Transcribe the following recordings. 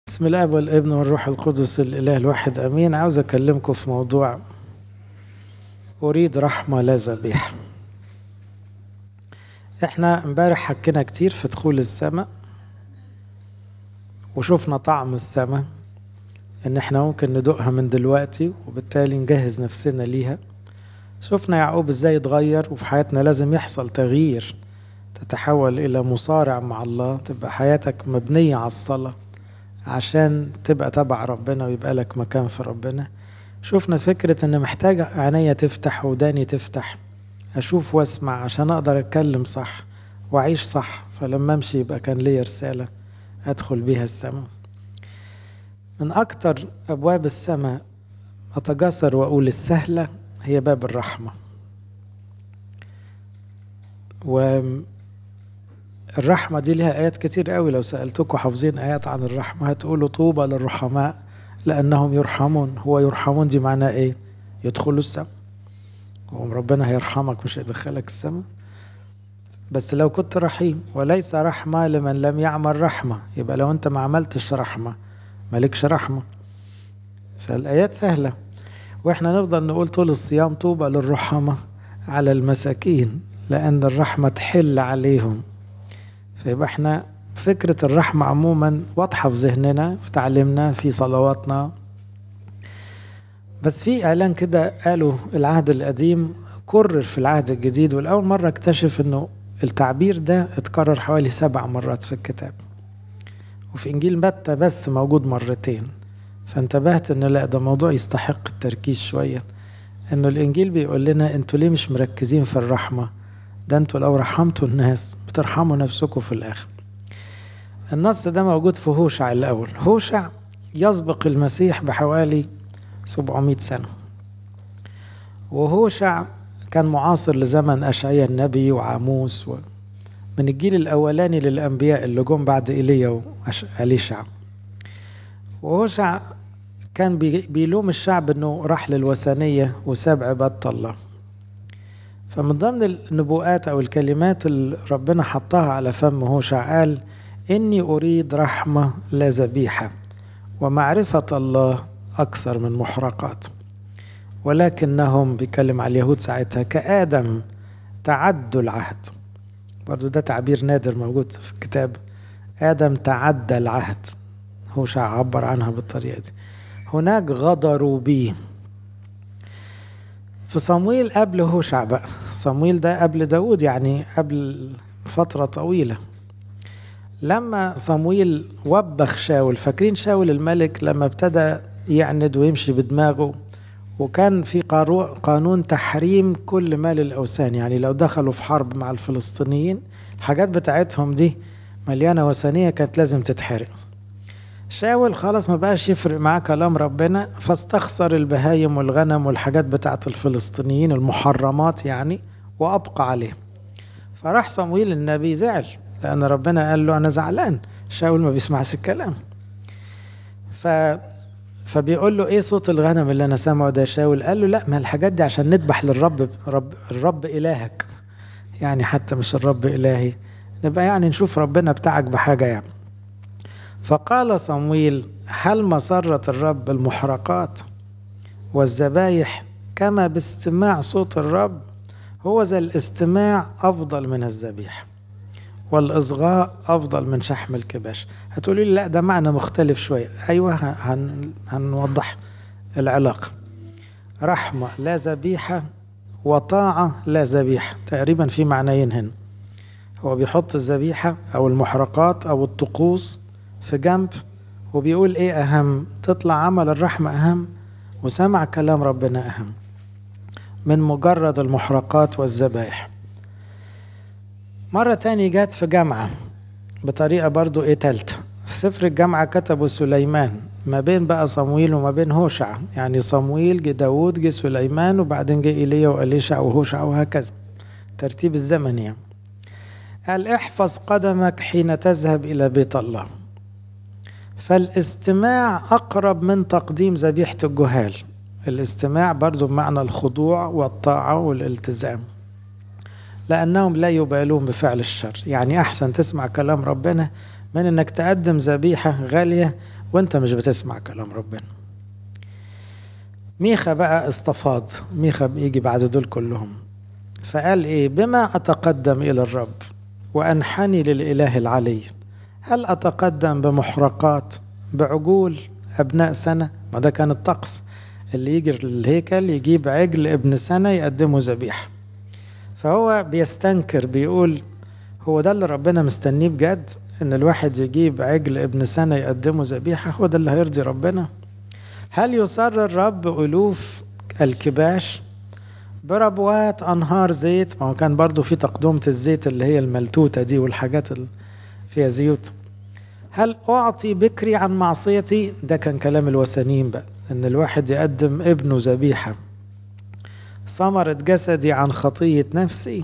بسم الاب والابن والروح القدس الاله الواحد امين عاوز اكلمكم في موضوع اريد رحمه لا ذبيحه احنا امبارح حكينا كتير في دخول السماء وشفنا طعم السماء ان احنا ممكن ندوقها من دلوقتي وبالتالي نجهز نفسنا ليها شفنا يعقوب ازاي اتغير وفي حياتنا لازم يحصل تغيير تتحول الى مصارع مع الله تبقى حياتك مبنيه على الصلاه عشان تبقى تبع ربنا ويبقى لك مكان في ربنا شفنا فكرة ان محتاج عينيا تفتح وداني تفتح اشوف واسمع عشان اقدر اتكلم صح واعيش صح فلما امشي يبقى كان ليا رسالة ادخل بيها السماء من اكتر ابواب السماء اتجسر واقول السهلة هي باب الرحمة والرحمة دي لها آيات كتير قوي لو سألتكم حافظين آيات عن الرحمة هتقولوا طوبى للرحماء لأنهم يرحمون هو يرحمون دي معناه إيه؟ يدخلوا السماء وربنا هيرحمك مش هيدخلك السماء بس لو كنت رحيم وليس رحمة لمن لم يعمل رحمة يبقى لو أنت ما عملتش رحمة مالكش رحمة فالآيات سهلة وإحنا نفضل نقول طول الصيام طوبى للرحمة على المساكين لأن الرحمة تحل عليهم فيبقى احنا فكرة الرحمة عموما واضحة في ذهننا في تعليمنا في صلواتنا بس في إعلان كده قالوا العهد القديم كرر في العهد الجديد والأول مرة اكتشف إنه التعبير ده اتكرر حوالي سبع مرات في الكتاب وفي إنجيل متى بس موجود مرتين فانتبهت إنه لا ده موضوع يستحق التركيز شوية إنه الإنجيل بيقول لنا أنتوا ليه مش مركزين في الرحمة ده أنتوا لو رحمتوا الناس بترحموا نفسكم في الآخر النص ده موجود في هوشع الأول هوشع يسبق المسيح بحوالي 700 سنة وهوشع كان معاصر لزمن أشعيا النبي وعاموس و... من الجيل الأولاني للأنبياء اللي جم بعد إيليا وأليشع وهوشع كان بي... بيلوم الشعب انه راح للوثنية وساب عبادة الله فمن ضمن النبوءات او الكلمات اللي ربنا حطها على فم هوشع قال اني اريد رحمه لا ذبيحه ومعرفه الله اكثر من محرقات ولكنهم بيكلم على اليهود ساعتها كادم تعدوا العهد برضو ده تعبير نادر موجود في الكتاب ادم تعدى العهد هوشع عبر عنها بالطريقه دي هناك غدروا بي في صمويل قبل هوشع بقى صمويل ده قبل داود يعني قبل فترة طويلة لما صمويل وبخ شاول فاكرين شاول الملك لما ابتدى يعند ويمشي بدماغه وكان في قانون تحريم كل مال الأوثان يعني لو دخلوا في حرب مع الفلسطينيين الحاجات بتاعتهم دي مليانة وثنية كانت لازم تتحرق شاول خلاص ما بقاش يفرق معاه كلام ربنا فاستخسر البهايم والغنم والحاجات بتاعت الفلسطينيين المحرمات يعني وأبقى عليه فراح صمويل النبي زعل لأن ربنا قال له أنا زعلان شاول ما بيسمعش الكلام ف فبيقول له ايه صوت الغنم اللي انا سامعه ده شاول قال له لا ما الحاجات دي عشان نذبح للرب رب الرب الهك يعني حتى مش الرب الهي نبقى يعني نشوف ربنا بتاعك بحاجه يعني فقال صمويل هل مسرة الرب المحرقات والذبايح كما باستماع صوت الرب هو ذا الاستماع أفضل من الذبيح والإصغاء أفضل من شحم الكباش هتقولي لي لا ده معنى مختلف شوية أيوة هن هنوضح العلاقة رحمة لا ذبيحة وطاعة لا ذبيحة تقريبا في معنيين هنا هو بيحط الذبيحة أو المحرقات أو الطقوس في جنب وبيقول ايه اهم تطلع عمل الرحمة اهم وسمع كلام ربنا اهم من مجرد المحرقات والذبائح مرة تاني جات في جامعة بطريقة برضو ايه تالتة في سفر الجامعة كتبوا سليمان ما بين بقى صمويل وما بين هوشع يعني صمويل جه داوود جه سليمان وبعدين جه ايليا واليشع وهوشع وهكذا ترتيب الزمن يعني قال احفظ قدمك حين تذهب الى بيت الله فالاستماع أقرب من تقديم ذبيحة الجهال الاستماع برضو بمعنى الخضوع والطاعة والالتزام لأنهم لا يبالون بفعل الشر يعني أحسن تسمع كلام ربنا من أنك تقدم ذبيحة غالية وانت مش بتسمع كلام ربنا ميخا بقى استفاض ميخا يجي بعد دول كلهم فقال ايه بما اتقدم الى الرب وانحني للاله العلي هل اتقدم بمحرقات بعجول ابناء سنه ما ده كان الطقس اللي يجي الهيكل يجيب عجل ابن سنه يقدمه ذبيحه فهو بيستنكر بيقول هو ده اللي ربنا مستنيه بجد ان الواحد يجيب عجل ابن سنه يقدمه ذبيحه هو ده اللي هيرضي ربنا هل يصر الرب الوف الكباش بربوات انهار زيت ما هو كان برضو في تقدمة الزيت اللي هي الملتوتة دي والحاجات اللي فيها زيوت هل أعطي بكري عن معصيتي ده كان كلام الوثنيين بقى إن الواحد يقدم ابنه ذبيحة ثمرة جسدي عن خطية نفسي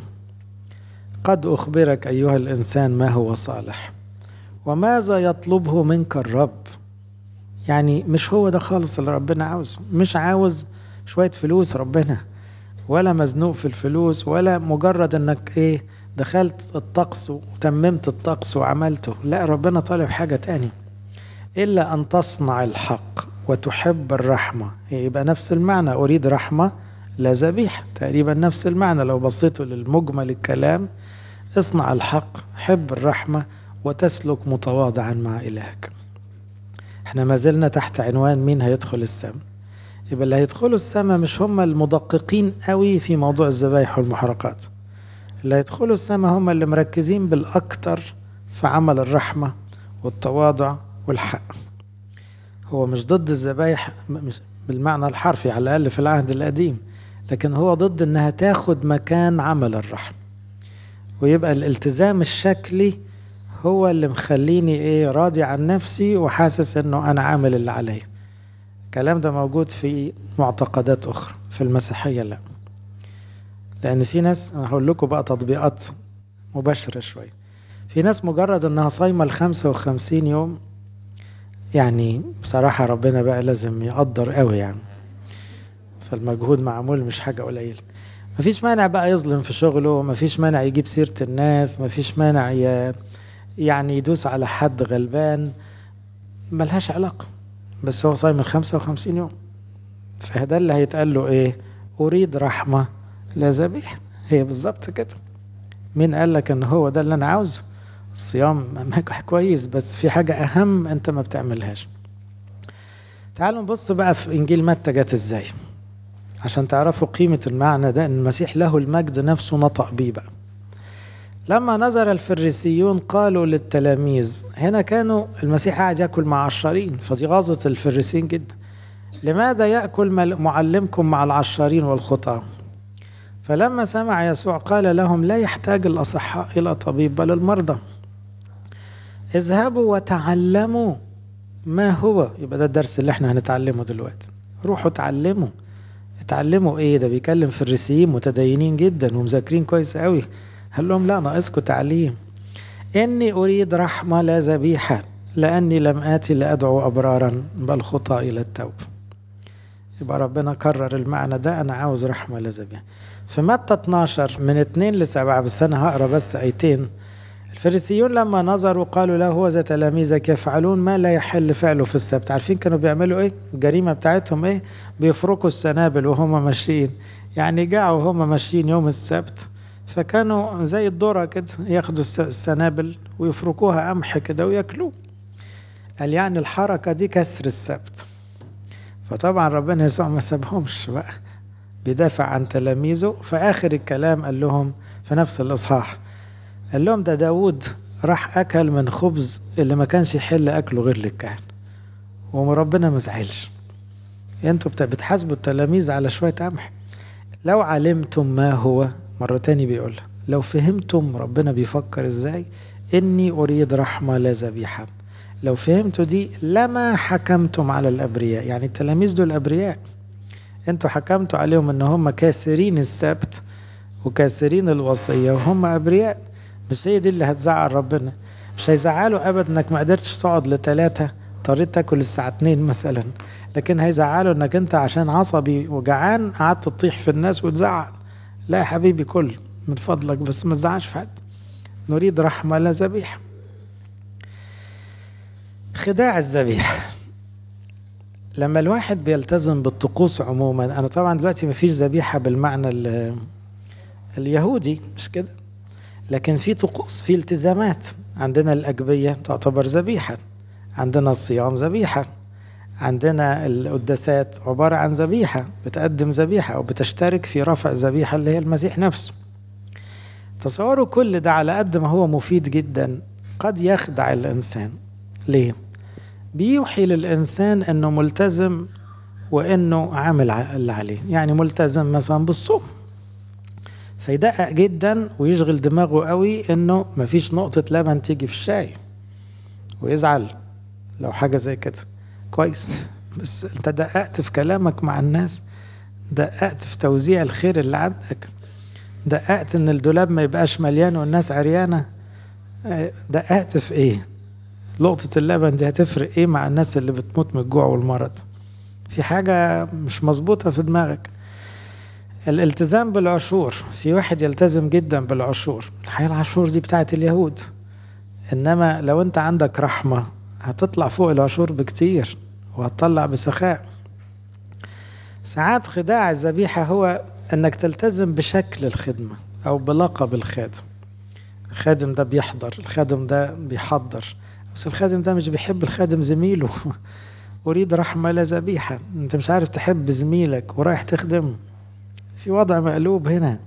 قد أخبرك أيها الإنسان ما هو صالح وماذا يطلبه منك الرب يعني مش هو ده خالص اللي ربنا عاوزه مش عاوز شوية فلوس ربنا ولا مزنوق في الفلوس ولا مجرد انك ايه دخلت الطقس وتممت الطقس وعملته لا ربنا طالب حاجة تاني إلا أن تصنع الحق وتحب الرحمة يبقى نفس المعنى أريد رحمة لا ذبيحة تقريبا نفس المعنى لو بصيتوا للمجمل الكلام اصنع الحق حب الرحمة وتسلك متواضعا مع إلهك احنا ما زلنا تحت عنوان مين هيدخل السماء يبقى اللي هيدخلوا السماء مش هم المدققين قوي في موضوع الذبايح والمحرقات اللي هيدخلوا السماء هم اللي مركزين بالأكتر في عمل الرحمة والتواضع والحق هو مش ضد الذبايح بالمعنى الحرفي على الأقل في العهد القديم لكن هو ضد انها تاخد مكان عمل الرحمة ويبقى الالتزام الشكلي هو اللي مخليني ايه راضي عن نفسي وحاسس انه انا عامل اللي عليا الكلام ده موجود في معتقدات اخرى في المسيحيه لا لان في ناس انا هقول لكم بقى تطبيقات مباشره شويه في ناس مجرد انها صايمه ال 55 يوم يعني بصراحه ربنا بقى لازم يقدر قوي يعني فالمجهود معمول مش حاجه قليله مفيش مانع بقى يظلم في شغله مفيش مانع يجيب سيره الناس مفيش مانع ي... يعني يدوس على حد غلبان ملهاش علاقة بس هو صايم الخمسة وخمسين يوم فده اللي هيتقال له ايه أريد رحمة لا ذبيحة هي بالظبط كده مين قال لك ان هو ده اللي انا عاوزه الصيام كويس بس في حاجة أهم أنت ما بتعملهاش تعالوا نبص بقى في إنجيل متى جت إزاي عشان تعرفوا قيمة المعنى ده إن المسيح له المجد نفسه نطق بيه بقى لما نظر الفريسيون قالوا للتلاميذ هنا كانوا المسيح قاعد ياكل مع عشارين فدي غاظت الفريسيين جدا لماذا ياكل معلمكم مع العشارين والخطاه فلما سمع يسوع قال لهم لا يحتاج الاصحاء الى طبيب بل المرضى اذهبوا وتعلموا ما هو يبقى ده الدرس اللي احنا هنتعلمه دلوقتي روحوا اتعلموا اتعلموا ايه ده بيكلم فريسيين متدينين جدا ومذاكرين كويس قوي قال لهم لا ناقصكم تعليم إني أريد رحمة لا ذبيحة لأني لم آتي لأدعو أبرارا بل خطى إلى التوب يبقى ربنا كرر المعنى ده أنا عاوز رحمة لا ذبيحة في متى 12 من 2 ل 7 بس أنا هقرا بس آيتين الفريسيون لما نظروا قالوا له هو ذا تلاميذك يفعلون ما لا يحل فعله في السبت عارفين كانوا بيعملوا ايه الجريمه بتاعتهم ايه بيفركوا السنابل وهم ماشيين يعني جاعوا وهم ماشيين يوم السبت فكانوا زي الذره كده ياخدوا السنابل ويفركوها قمح كده وياكلوه قال يعني الحركه دي كسر السبت فطبعا ربنا يسوع ما سابهمش بقى بيدافع عن تلاميذه في اخر الكلام قال لهم في نفس الاصحاح قال لهم ده داود راح اكل من خبز اللي ما كانش يحل اكله غير للكهنه وربنا ما زعلش انتوا بتحاسبوا التلاميذ على شويه قمح لو علمتم ما هو مرة تاني بيقول لو فهمتم ربنا بيفكر ازاي اني اريد رحمة لا ذبيحة لو فهمتوا دي لما حكمتم على الابرياء يعني التلاميذ دول ابرياء انتوا حكمتوا عليهم ان هم كاسرين السبت وكاسرين الوصية وهم ابرياء مش هي دي اللي هتزعل ربنا مش هيزعلوا ابدا انك ما قدرتش تقعد لتلاتة اضطريت تاكل الساعة اتنين مثلا لكن هيزعلوا انك انت عشان عصبي وجعان قعدت تطيح في الناس وتزعق لا يا حبيبي كل من فضلك بس ما تزعلش في حد نريد رحمة لا ذبيحة خداع الذبيحة لما الواحد بيلتزم بالطقوس عموما انا طبعا دلوقتي مفيش ذبيحه بالمعنى اليهودي مش كده لكن في طقوس في التزامات عندنا الاجبيه تعتبر ذبيحه عندنا الصيام ذبيحه عندنا القداسات عباره عن ذبيحه بتقدم ذبيحه او بتشترك في رفع ذبيحه اللي هي المسيح نفسه تصوروا كل ده على قد ما هو مفيد جدا قد يخدع الانسان ليه بيوحي للإنسان أنه ملتزم وأنه عامل اللي عليه يعني ملتزم مثلا بالصوم فيدقق جدا ويشغل دماغه قوي أنه مفيش نقطة لبن تيجي في الشاي ويزعل لو حاجة زي كده كويس بس انت دققت في كلامك مع الناس دققت في توزيع الخير اللي عندك دققت ان الدولاب ما يبقاش مليان والناس عريانة دققت في ايه لقطة اللبن دي هتفرق ايه مع الناس اللي بتموت من الجوع والمرض في حاجة مش مظبوطة في دماغك الالتزام بالعشور في واحد يلتزم جدا بالعشور الحقيقة العشور دي بتاعت اليهود انما لو انت عندك رحمة هتطلع فوق العشور بكتير وهتطلع بسخاء ساعات خداع الذبيحة هو انك تلتزم بشكل الخدمة او بلقب الخادم الخادم ده بيحضر الخادم ده بيحضر بس الخادم ده مش بيحب الخادم زميله أريد رحمة لا ذبيحة أنت مش عارف تحب زميلك ورايح تخدم في وضع مقلوب هنا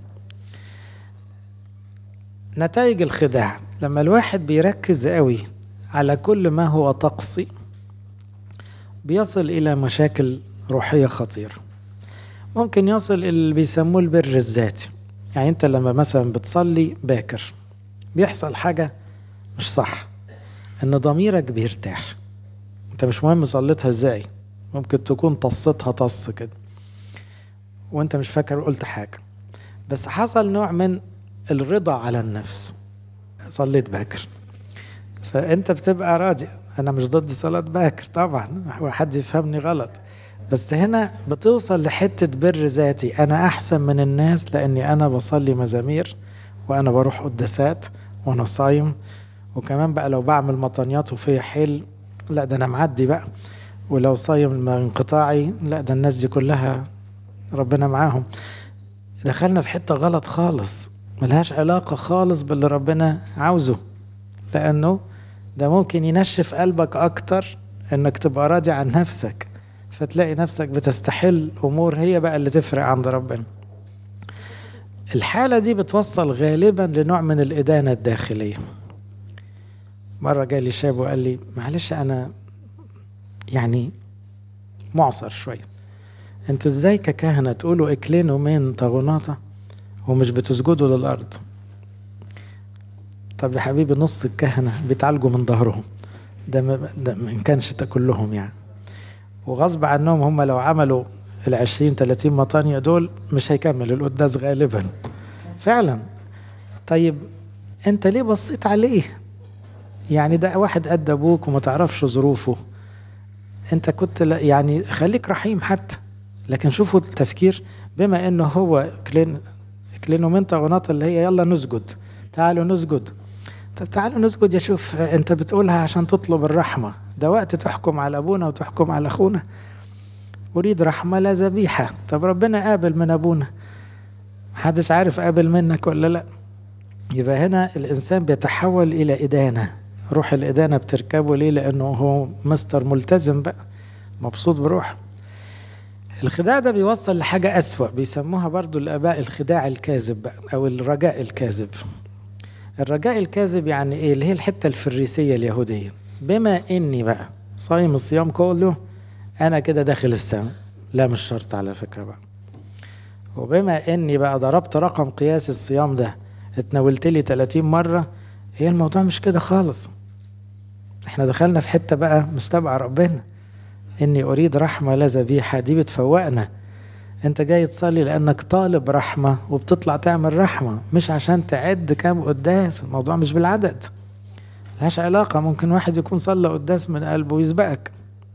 نتائج الخداع لما الواحد بيركز قوي على كل ما هو طقسي بيصل إلى مشاكل روحية خطيرة ممكن يصل إلى اللي بيسموه البر الذاتي يعني أنت لما مثلا بتصلي باكر بيحصل حاجة مش صح ان ضميرك بيرتاح انت مش مهم صليتها ازاي ممكن تكون طصتها طص كده وانت مش فاكر قلت حاجة بس حصل نوع من الرضا على النفس صليت باكر فانت بتبقى راضي انا مش ضد صلاة باكر طبعا هو حد يفهمني غلط بس هنا بتوصل لحتة بر ذاتي انا احسن من الناس لاني انا بصلي مزامير وانا بروح قداسات وانا صايم وكمان بقى لو بعمل مطانيات وفيا حيل لا ده انا معدي بقى ولو صايم انقطاعي لا ده الناس دي كلها ربنا معاهم دخلنا في حته غلط خالص ملهاش علاقه خالص باللي ربنا عاوزه لانه ده ممكن ينشف قلبك اكتر انك تبقى راضي عن نفسك فتلاقي نفسك بتستحل امور هي بقى اللي تفرق عند ربنا الحاله دي بتوصل غالبا لنوع من الادانه الداخليه مرة جالي شاب وقال لي معلش أنا يعني معصر شوية انتوا ازاي ككهنة تقولوا اكلينوا من طاغوناتا ومش بتسجدوا للأرض طب يا حبيبي نص الكهنة بيتعالجوا من ظهرهم ده ما ده ما كانش كلهم يعني وغصب عنهم هم لو عملوا ال 20 30 مطانية دول مش هيكمل القداس غالبا فعلا طيب انت ليه بصيت عليه يعني ده واحد قد ابوك وما تعرفش ظروفه انت كنت يعني خليك رحيم حتى لكن شوفوا التفكير بما انه هو كلين كلينومنتا غناطة اللي هي يلا نسجد تعالوا نسجد طب تعالوا نسجد يا شوف انت بتقولها عشان تطلب الرحمة ده وقت تحكم على ابونا وتحكم على اخونا اريد رحمة لا ذبيحة طب ربنا قابل من ابونا محدش عارف قابل منك ولا لا يبقى هنا الانسان بيتحول الى ادانه روح الإدانة بتركبه ليه لأنه هو مستر ملتزم بقى مبسوط بروحه الخداع ده بيوصل لحاجة أسوأ بيسموها برضو الآباء الخداع الكاذب بقى أو الرجاء الكاذب الرجاء الكاذب يعني إيه اللي هي الحتة الفريسية اليهودية بما إني بقى صايم الصيام كله أنا كده داخل السماء لا مش شرط على فكرة بقى وبما إني بقى ضربت رقم قياس الصيام ده اتناولت لي 30 مرة هي الموضوع مش كده خالص احنا دخلنا في حته بقى مش تبع ربنا اني اريد رحمه لا ذبيحه دي بتفوقنا انت جاي تصلي لانك طالب رحمه وبتطلع تعمل رحمه مش عشان تعد كام قداس الموضوع مش بالعدد ملهاش علاقه ممكن واحد يكون صلى قداس من قلبه ويسبقك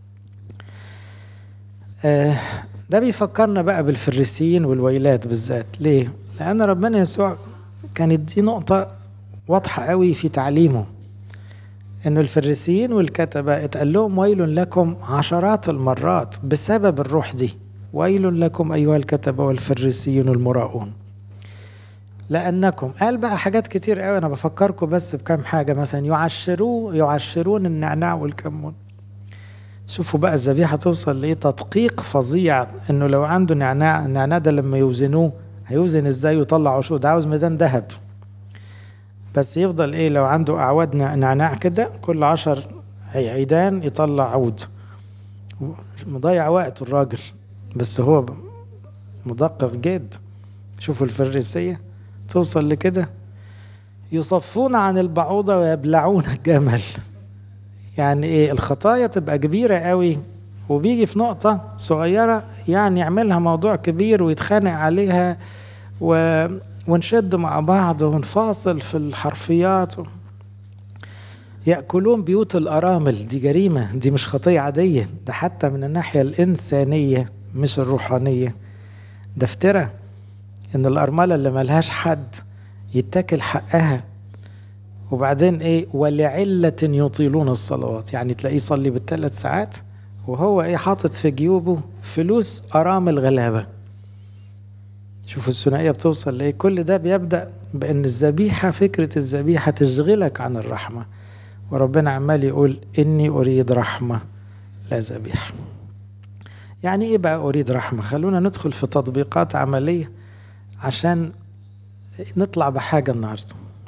آه ده بيفكرنا بقى بالفريسيين والويلات بالذات ليه لان ربنا يسوع كانت دي نقطه واضحه قوي في تعليمه إنه الفريسيين والكتبة اتقال لهم ويل لكم عشرات المرات بسبب الروح دي ويل لكم أيها الكتبة والفريسيون المراؤون لأنكم قال بقى حاجات كتير قوي أنا بفكركم بس بكام حاجة مثلا يعشروا يعشرون النعناع والكمون شوفوا بقى الذبيحة توصل لإيه تدقيق فظيع إنه لو عنده نعناع النعناع ده لما يوزنوه هيوزن إزاي ويطلع عشور ده عاوز ميزان ذهب بس يفضل إيه لو عنده أعواد نعناع كده كل عشر عيدان يطلع عود مضيع وقت الراجل بس هو مدقق جد شوفوا الفريسية توصل لكده يصفون عن البعوضة ويبلعون الجمل يعني ايه الخطايا تبقى كبيرة قوي وبيجي في نقطة صغيرة يعني يعملها موضوع كبير ويتخانق عليها و... ونشد مع بعض ونفاصل في الحرفيات و... يأكلون بيوت الأرامل دي جريمة دي مش خطية عادية ده حتى من الناحية الإنسانية مش الروحانية ده افترى إن الأرملة اللي ملهاش حد يتاكل حقها وبعدين ايه ولعلة يطيلون الصلوات يعني تلاقيه يصلي بالثلاث ساعات وهو ايه حاطط في جيوبه فلوس ارامل غلابه شوفوا الثنائيه بتوصل لايه كل ده بيبدا بان الذبيحه فكره الذبيحه تشغلك عن الرحمه وربنا عمال يقول اني اريد رحمه لا ذبيحه يعني ايه بقى اريد رحمه خلونا ندخل في تطبيقات عمليه عشان نطلع بحاجه النهارده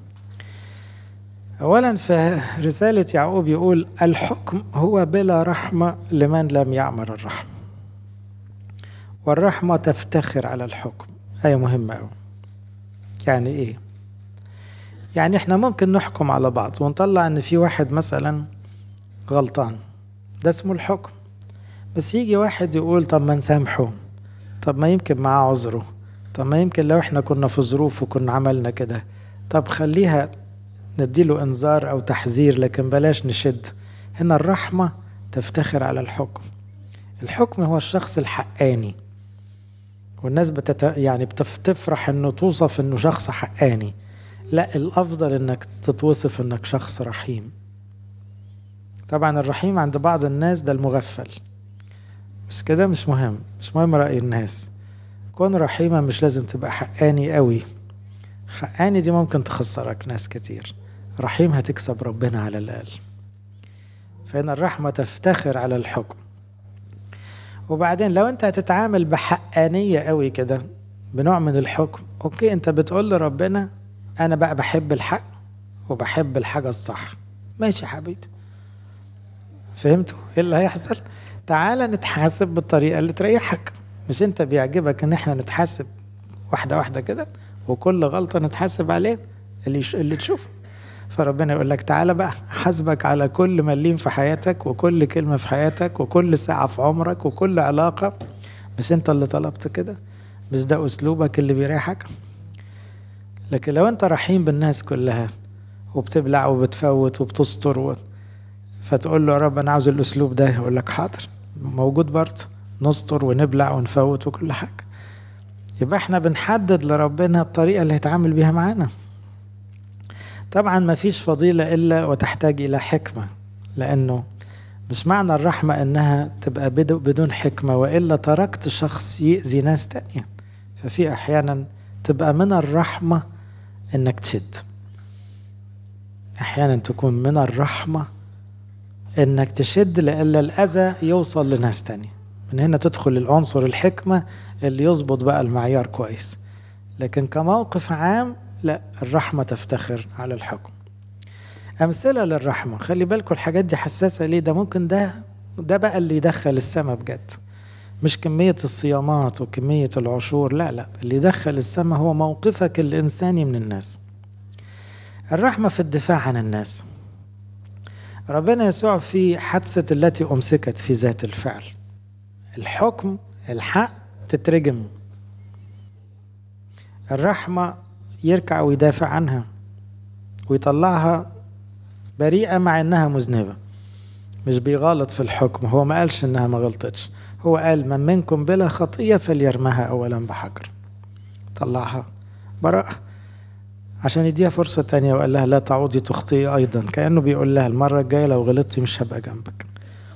اولا في رساله يعقوب يقول الحكم هو بلا رحمه لمن لم يعمل الرحمه والرحمه تفتخر على الحكم ايه مهمه قوي يعني ايه يعني احنا ممكن نحكم على بعض ونطلع ان في واحد مثلا غلطان ده اسمه الحكم بس يجي واحد يقول طب ما نسامحه طب ما يمكن معاه عذره طب ما يمكن لو احنا كنا في ظروف وكنا عملنا كده طب خليها نديله انذار او تحذير لكن بلاش نشد هنا الرحمه تفتخر على الحكم الحكم هو الشخص الحقاني والناس بتت... يعني بتفرح انه توصف انه شخص حقاني لا الافضل انك تتوصف انك شخص رحيم طبعا الرحيم عند بعض الناس ده المغفل بس كده مش مهم مش مهم رأي الناس كون رحيمة مش لازم تبقى حقاني قوي حقاني دي ممكن تخسرك ناس كتير رحيم هتكسب ربنا على الأقل فإن الرحمة تفتخر على الحكم وبعدين لو أنت هتتعامل بحقانية قوي كده بنوع من الحكم أوكي أنت بتقول لربنا أنا بقى بحب الحق وبحب الحاجة الصح ماشي يا حبيبي فهمتوا ايه اللي هيحصل تعال نتحاسب بالطريقة اللي تريحك مش انت بيعجبك ان احنا نتحاسب واحدة واحدة كده وكل غلطة نتحاسب عليه اللي اللي تشوفه فربنا يقول لك تعالى بقى حاسبك على كل مليم في حياتك وكل كلمة في حياتك وكل ساعة في عمرك وكل علاقة مش انت اللي طلبت كده مش ده اسلوبك اللي بيريحك لكن لو انت رحيم بالناس كلها وبتبلع وبتفوت وبتستر و... فتقول له يا رب انا عاوز الاسلوب ده يقول لك حاضر موجود برضه نستر ونبلع ونفوت وكل حاجه يبقى احنا بنحدد لربنا الطريقه اللي هيتعامل بيها معانا طبعا ما فيش فضيله الا وتحتاج الى حكمه لانه مش معنى الرحمه انها تبقى بدون حكمه والا تركت شخص يأذي ناس تانية ففي احيانا تبقى من الرحمه انك تشد احيانا تكون من الرحمه انك تشد لألا الاذى يوصل لناس تانية من هنا تدخل العنصر الحكمة اللي يظبط بقى المعيار كويس لكن كموقف عام لا الرحمة تفتخر على الحكم أمثلة للرحمة خلي بالكم الحاجات دي حساسة ليه ده ممكن ده ده بقى اللي يدخل السماء بجد مش كمية الصيامات وكمية العشور لا لا اللي يدخل السماء هو موقفك الإنساني من الناس الرحمة في الدفاع عن الناس ربنا يسوع في حادثة التي أمسكت في ذات الفعل الحكم الحق تترجم الرحمة يركع ويدافع عنها ويطلعها بريئة مع إنها مذنبة مش بيغلط في الحكم هو ما قالش إنها ما غلطتش هو قال من منكم بلا خطية فليرمها أولا بحجر طلعها براءة عشان يديها فرصة تانية وقال لها لا تعودي تخطئي أيضا كأنه بيقول لها المرة الجاية لو غلطتي مش هبقى جنبك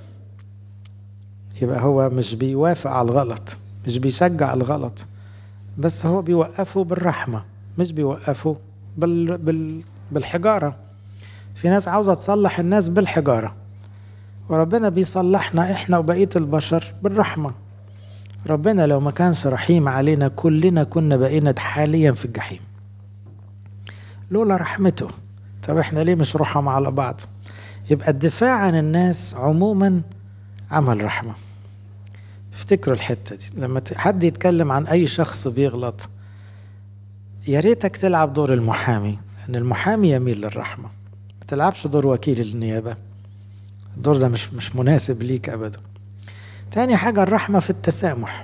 يبقى هو مش بيوافق على الغلط مش بيشجع الغلط بس هو بيوقفه بالرحمة مش بيوقفه بال... بال... بالحجارة في ناس عاوزة تصلح الناس بالحجارة وربنا بيصلحنا احنا وبقية البشر بالرحمة ربنا لو ما كانش رحيم علينا كلنا كنا بقينا حاليا في الجحيم لولا رحمته طب احنا ليه مش رحم على بعض يبقى الدفاع عن الناس عموما عمل رحمة افتكروا الحتة دي لما حد يتكلم عن أي شخص بيغلط يا ريتك تلعب دور المحامي لأن المحامي يميل للرحمة ما تلعبش دور وكيل النيابة الدور ده مش مش مناسب ليك أبدا تاني حاجة الرحمة في التسامح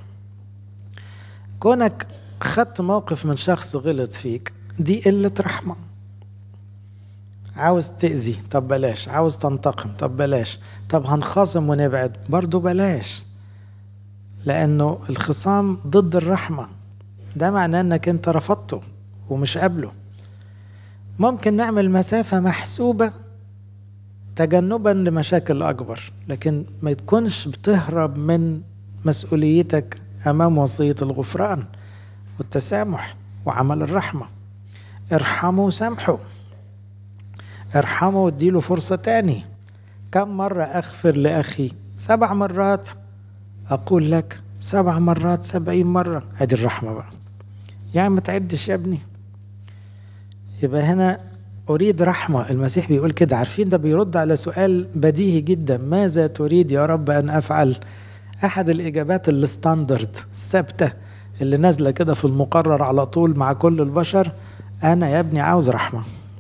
كونك خدت موقف من شخص غلط فيك دي قلة رحمة عاوز تأذي طب بلاش عاوز تنتقم طب بلاش طب هنخاصم ونبعد برضو بلاش لأنه الخصام ضد الرحمة ده معناه انك انت رفضته ومش قابله ممكن نعمل مسافة محسوبة تجنبا لمشاكل أكبر لكن ما تكونش بتهرب من مسؤوليتك أمام وصية الغفران والتسامح وعمل الرحمة ارحموا وسامحوا ارحموا واديله فرصة تاني كم مرة أغفر لأخي سبع مرات أقول لك سبع مرات سبعين مرة أدي الرحمة بقى يعني ما تعدش يا ابني يبقى هنا أريد رحمة المسيح بيقول كده عارفين ده بيرد على سؤال بديهي جدا ماذا تريد يا رب أن أفعل أحد الإجابات الستاندرد الثابتة اللي نازلة كده في المقرر على طول مع كل البشر أنا يا ابني عاوز رحمة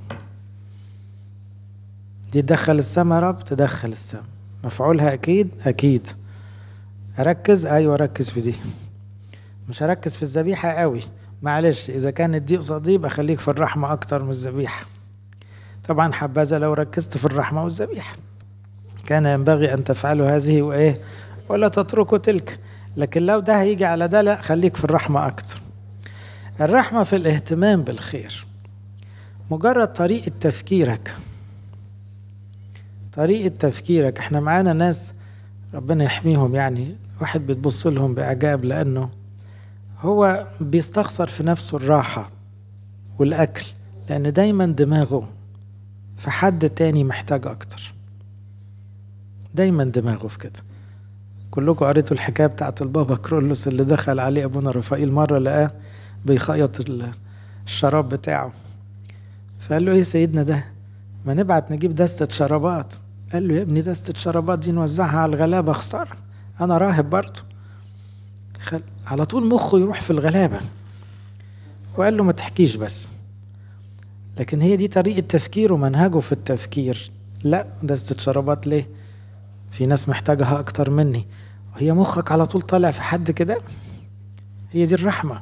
دي تدخل السما يا رب تدخل السما مفعولها أكيد أكيد أركز أيوة أركز في دي مش هركز في الذبيحة قوي معلش إذا كانت دي قصاد يبقى خليك في الرحمة أكتر من الذبيحة طبعا حبذا لو ركزت في الرحمة والذبيحة كان ينبغي أن تفعلوا هذه وإيه ولا تتركوا تلك لكن لو ده هيجي على ده لا خليك في الرحمة أكتر الرحمة في الاهتمام بالخير مجرد طريقة تفكيرك طريقة تفكيرك احنا معانا ناس ربنا يحميهم يعني واحد بتبص لهم بإعجاب لأنه هو بيستخسر في نفسه الراحة والأكل لأن دايما دماغه في حد تاني محتاج أكتر دايما دماغه في كده كلكم قريتوا الحكاية بتاعت البابا كرولوس اللي دخل عليه أبونا رفائيل مرة لقاه بيخيط الشراب بتاعه فقال له ايه سيدنا ده ما نبعت نجيب دستة شرابات قال له يا ابني دستة شرابات دي نوزعها على الغلابة خسارة أنا راهب برضه خل... على طول مخه يروح في الغلابة وقال له ما تحكيش بس لكن هي دي طريقة تفكيره ومنهجه في التفكير لا دستة شرابات ليه في ناس محتاجها أكتر مني وهي مخك على طول طالع في حد كده هي دي الرحمة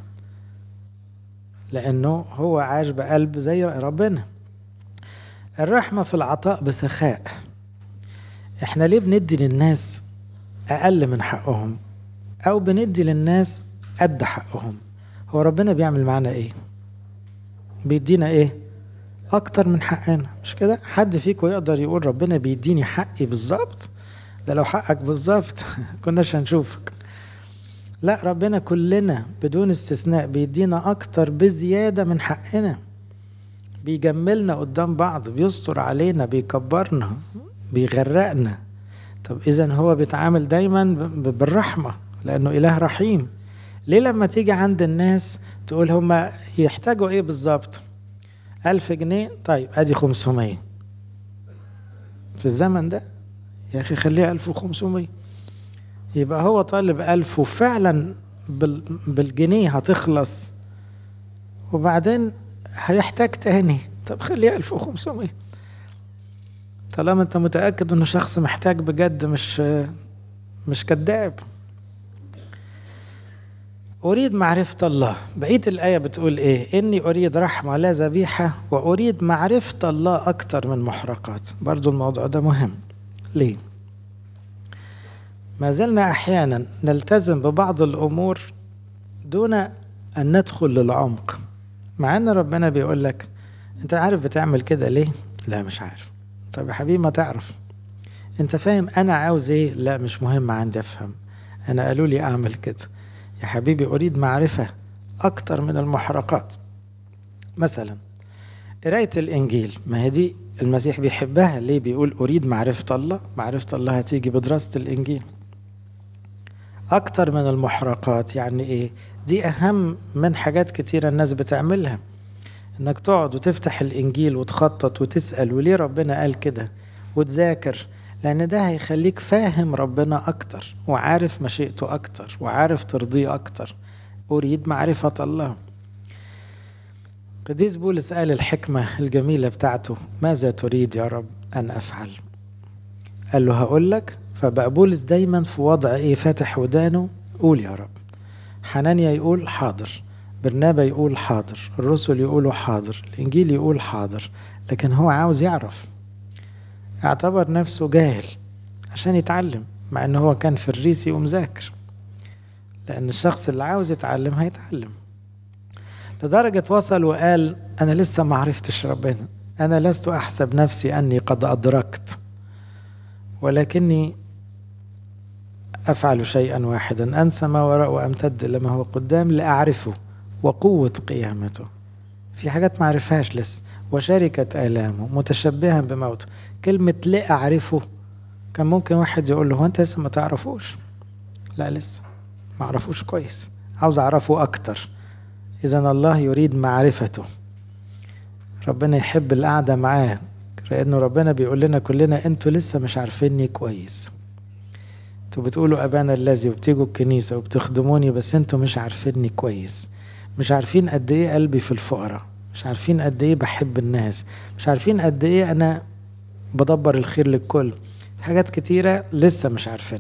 لأنه هو عاش بقلب زي ربنا الرحمة في العطاء بسخاء احنا ليه بندي للناس أقل من حقهم أو بندي للناس قد حقهم هو ربنا بيعمل معانا إيه بيدينا إيه أكتر من حقنا مش كده حد فيكم يقدر يقول ربنا بيديني حقي بالظبط ده لو حقك بالظبط كناش هنشوفك لا ربنا كلنا بدون استثناء بيدينا أكتر بزيادة من حقنا بيجملنا قدام بعض بيستر علينا بيكبرنا بيغرقنا طب إذا هو بيتعامل دايما بالرحمة لأنه إله رحيم ليه لما تيجي عند الناس تقول هما يحتاجوا إيه بالظبط ألف جنيه طيب أدي خمسمية في الزمن ده يا أخي خليها ألف وخمسمية يبقى هو طالب ألف وفعلا بالجنيه هتخلص وبعدين هيحتاج تاني طب خليها ألف وخمسمية طالما انت متأكد انه شخص محتاج بجد مش مش كذاب أريد معرفة الله بقية الآية بتقول إيه إني أريد رحمة لا ذبيحة وأريد معرفة الله أكتر من محرقات برضو الموضوع ده مهم ليه ما زلنا أحيانا نلتزم ببعض الأمور دون أن ندخل للعمق مع أن ربنا بيقول لك انت عارف بتعمل كده ليه لا مش عارف طب يا حبيبي ما تعرف انت فاهم انا عاوز ايه لا مش مهم عندي افهم انا قالوا لي اعمل كده يا حبيبي اريد معرفة اكتر من المحرقات مثلا قراية الانجيل ما هي دي المسيح بيحبها ليه بيقول اريد معرفة الله معرفة الله هتيجي بدراسة الانجيل اكتر من المحرقات يعني ايه دي اهم من حاجات كتيرة الناس بتعملها انك تقعد وتفتح الانجيل وتخطط وتسأل وليه ربنا قال كده وتذاكر لان ده هيخليك فاهم ربنا اكتر وعارف مشيئته اكتر وعارف ترضيه اكتر اريد معرفة الله قديس بولس قال الحكمة الجميلة بتاعته ماذا تريد يا رب أن أفعل قال له هقول لك فبقى بولس دايما في وضع إيه فاتح ودانه قول يا رب حنانيا يقول حاضر برنابا يقول حاضر الرسل يقولوا حاضر الإنجيل يقول حاضر لكن هو عاوز يعرف اعتبر نفسه جاهل عشان يتعلم مع ان هو كان فريسي ومذاكر لان الشخص اللي عاوز يتعلم هيتعلم لدرجة وصل وقال أنا لسه ما عرفتش ربنا أنا لست أحسب نفسي أني قد أدركت ولكني أفعل شيئا واحدا أنسى ما وراء وأمتد لما هو قدام لأعرفه وقوة قيامته في حاجات ما عرفهاش لسه وشركة آلامه متشبها بموته كلمة لأعرفه كان ممكن واحد يقول له هو أنت لسه ما تعرفوش لا لسه ما أعرفوش كويس عاوز أعرفه أكتر إذا الله يريد معرفته ربنا يحب القعدة معاه لأنه ربنا بيقول لنا كلنا أنتوا لسه مش عارفيني كويس انتوا بتقولوا أبانا الذي وبتيجوا الكنيسة وبتخدموني بس انتوا مش عارفيني كويس مش عارفين قد إيه قلبي في الفقراء مش عارفين قد إيه بحب الناس مش عارفين قد إيه أنا بدبر الخير للكل حاجات كتيرة لسه مش عارفين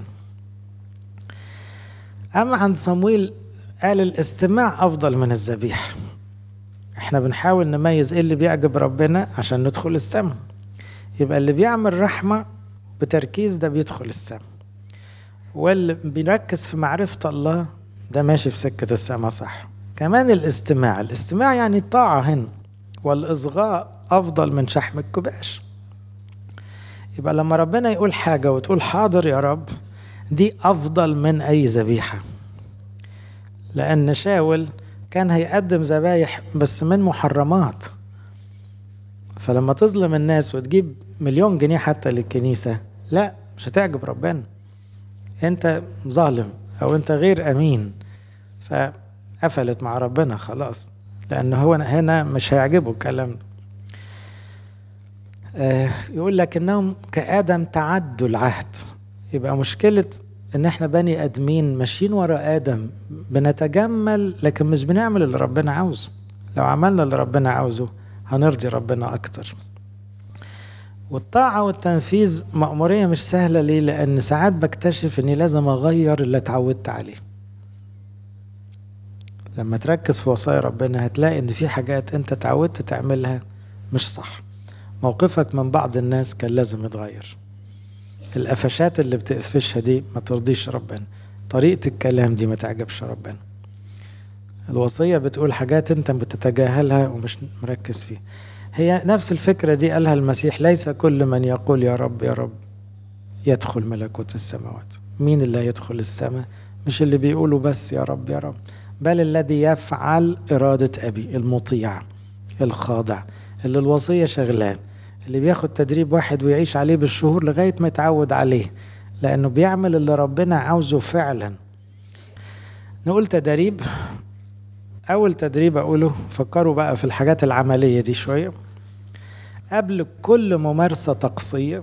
أما عند صمويل قال الاستماع أفضل من الذبيحة احنا بنحاول نميز ايه اللي بيعجب ربنا عشان ندخل السماء يبقى اللي بيعمل رحمة بتركيز ده بيدخل السماء واللي بيركز في معرفة الله ده ماشي في سكة السماء صح كمان الاستماع الاستماع يعني الطاعة هنا والإصغاء أفضل من شحم الكباش يبقى لما ربنا يقول حاجة وتقول حاضر يا رب دي أفضل من أي ذبيحة لأن شاول كان هيقدم ذبايح بس من محرمات فلما تظلم الناس وتجيب مليون جنيه حتى للكنيسة لا مش هتعجب ربنا انت ظالم او انت غير امين فقفلت مع ربنا خلاص لان هو هنا مش هيعجبه الكلام ده آه يقول لك انهم كادم تعدوا العهد يبقى مشكله ان احنا بني ادمين ماشيين ورا ادم بنتجمل لكن مش بنعمل اللي ربنا عاوزه لو عملنا اللي ربنا عاوزه هنرضي ربنا اكتر والطاعة والتنفيذ مأمورية مش سهلة ليه؟ لأن ساعات بكتشف إني لازم أغير اللي اتعودت عليه. لما تركز في وصايا ربنا هتلاقي إن في حاجات أنت اتعودت تعملها مش صح. موقفك من بعض الناس كان لازم يتغير. القفشات اللي بتقفشها دي ما ترضيش ربنا طريقة الكلام دي ما تعجبش ربنا الوصية بتقول حاجات انت بتتجاهلها ومش مركز فيها هي نفس الفكرة دي قالها المسيح ليس كل من يقول يا رب يا رب يدخل ملكوت السماوات مين اللي يدخل السماء مش اللي بيقولوا بس يا رب يا رب بل الذي يفعل إرادة أبي المطيع الخاضع اللي الوصية شغلان اللي بياخد تدريب واحد ويعيش عليه بالشهور لغاية ما يتعود عليه لأنه بيعمل اللي ربنا عاوزه فعلا نقول تدريب أول تدريب أقوله فكروا بقى في الحاجات العملية دي شوية قبل كل ممارسة طقسية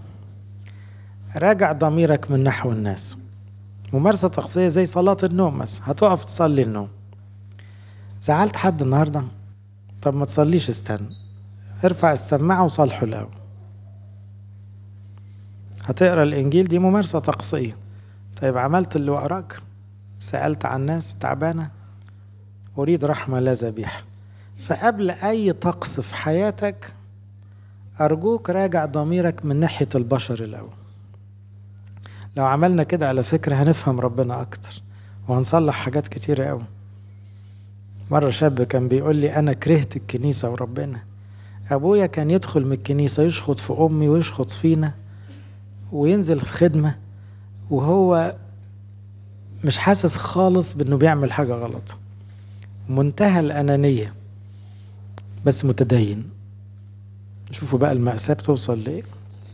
راجع ضميرك من نحو الناس ممارسة طقسية زي صلاة النوم مثلا هتقف تصلي النوم زعلت حد النهاردة طب ما تصليش استنى ارفع السماعة وصالحه الأول هتقرا الإنجيل دي ممارسة طقسية طيب عملت اللي وراك سألت عن ناس تعبانة أريد رحمة لا ذبيحة فقبل أي طقس في حياتك أرجوك راجع ضميرك من ناحية البشر الأول لو عملنا كده على فكرة هنفهم ربنا أكتر وهنصلح حاجات كتيرة أوي مرة شاب كان بيقول لي أنا كرهت الكنيسة وربنا أبويا كان يدخل من الكنيسة يشخط في أمي ويشخط فينا وينزل خدمة وهو مش حاسس خالص بأنه بيعمل حاجة غلط منتهى الأنانية بس متدين شوفوا بقى المأساة بتوصل لإيه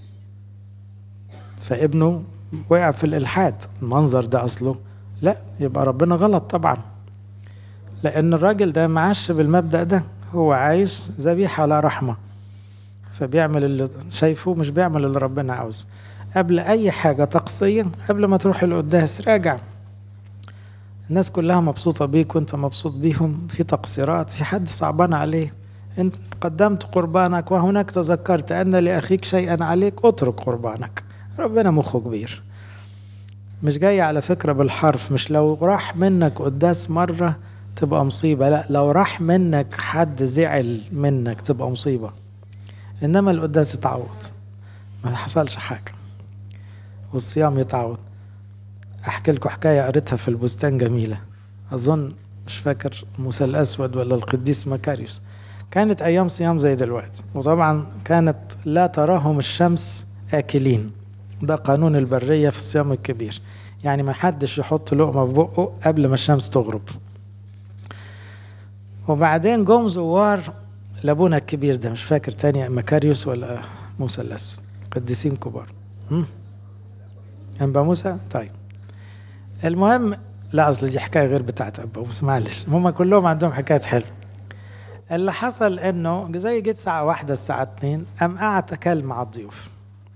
فابنه وقع في الإلحاد المنظر ده أصله لا يبقى ربنا غلط طبعا لأن الراجل ده معاش بالمبدأ ده هو عايش ذبيحة على رحمة فبيعمل اللي شايفه مش بيعمل اللي ربنا عاوزه قبل أي حاجة طقسية قبل ما تروح القداس راجع الناس كلها مبسوطة بيك وانت مبسوط بيهم في تقصيرات في حد صعبان عليه انت قدمت قربانك وهناك تذكرت أن لأخيك شيئا عليك اترك قربانك ربنا مخه كبير مش جاي على فكرة بالحرف مش لو راح منك قداس مرة تبقى مصيبة لا لو راح منك حد زعل منك تبقى مصيبة إنما القداس يتعوض ما حصلش حاجة والصيام يتعوض أحكي لكم حكاية قريتها في البستان جميلة أظن مش فاكر موسى الأسود ولا القديس مكاريوس كانت أيام صيام زي دلوقتي وطبعا كانت لا تراهم الشمس آكلين ده قانون البرية في الصيام الكبير يعني ما حدش يحط لقمة في بقه قبل ما الشمس تغرب وبعدين جم زوار لابونا الكبير ده مش فاكر تاني مكاريوس ولا موسى الأسود قديسين كبار أنبا موسى طيب المهم لا أصل دي حكاية غير بتاعت أبا موسى معلش هم كلهم عندهم حكايات حلوة اللي حصل انه زي جيت ساعة واحدة الساعة اتنين قام قعد أكل مع الضيوف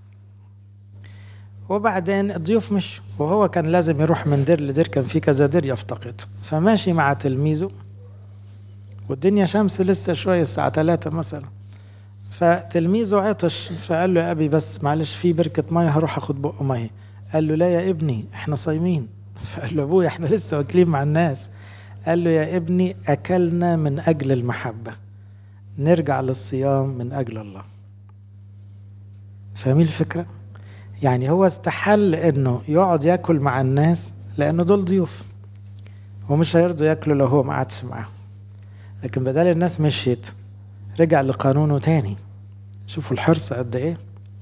وبعدين الضيوف مش وهو كان لازم يروح من دير لدير كان في كذا دير يفتقد فماشي مع تلميذه والدنيا شمس لسه شوية الساعة ثلاثة مثلا فتلميذه عطش فقال له يا أبي بس معلش في بركة مية هروح أخد بق مية قال له لا يا ابني احنا صايمين فقال له أبويا احنا لسه واكلين مع الناس قال له يا ابني أكلنا من أجل المحبة نرجع للصيام من أجل الله فاهمين الفكرة؟ يعني هو استحل انه يقعد ياكل مع الناس لانه دول ضيوف ومش هيرضوا ياكلوا لو هو ما قعدش معاهم لكن بدل الناس مشيت رجع لقانونه تاني شوفوا الحرص قد ايه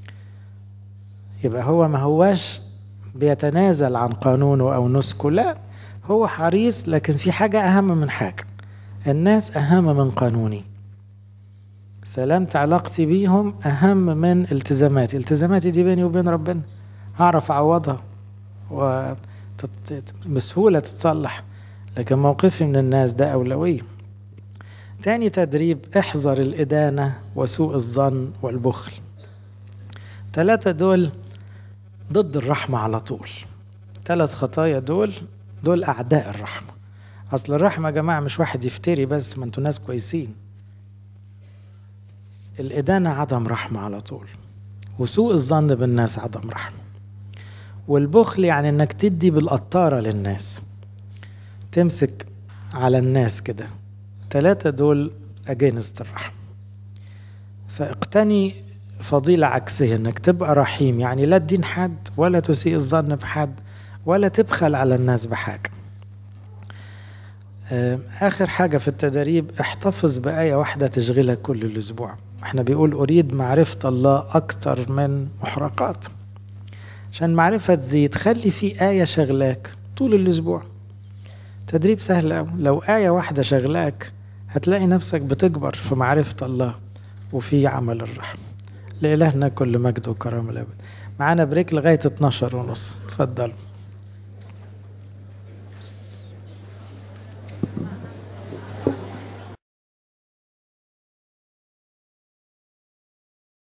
يبقى هو ما هواش بيتنازل عن قانونه او نسكه لا هو حريص لكن في حاجة أهم من حاجة الناس أهم من قانوني سلامة علاقتي بيهم أهم من التزاماتي التزاماتي دي بيني وبين ربنا هعرف أعوضها وبسهولة تتصلح لكن موقفي من الناس ده أولوية تاني تدريب احذر الإدانة وسوء الظن والبخل ثلاثة دول ضد الرحمة على طول ثلاث خطايا دول دول أعداء الرحمة أصل الرحمة يا جماعة مش واحد يفتري بس ما انتوا ناس كويسين الإدانة عدم رحمة على طول وسوء الظن بالناس عدم رحمة والبخل يعني انك تدي بالقطارة للناس تمسك على الناس كده ثلاثة دول أجينست الرحمة فاقتني فضيلة عكسية انك تبقى رحيم يعني لا تدين حد ولا تسيء الظن بحد ولا تبخل على الناس بحاجة آخر حاجة في التدريب احتفظ بآية واحدة تشغلك كل الأسبوع احنا بيقول أريد معرفة الله أكتر من محرقات عشان معرفة تزيد خلي في آية شغلاك طول الأسبوع تدريب سهل أوي لو آية واحدة شغلاك هتلاقي نفسك بتكبر في معرفة الله وفي عمل الرحمة لإلهنا كل مجد وكرم الأبد معانا بريك لغاية 12 ونص اتفضلوا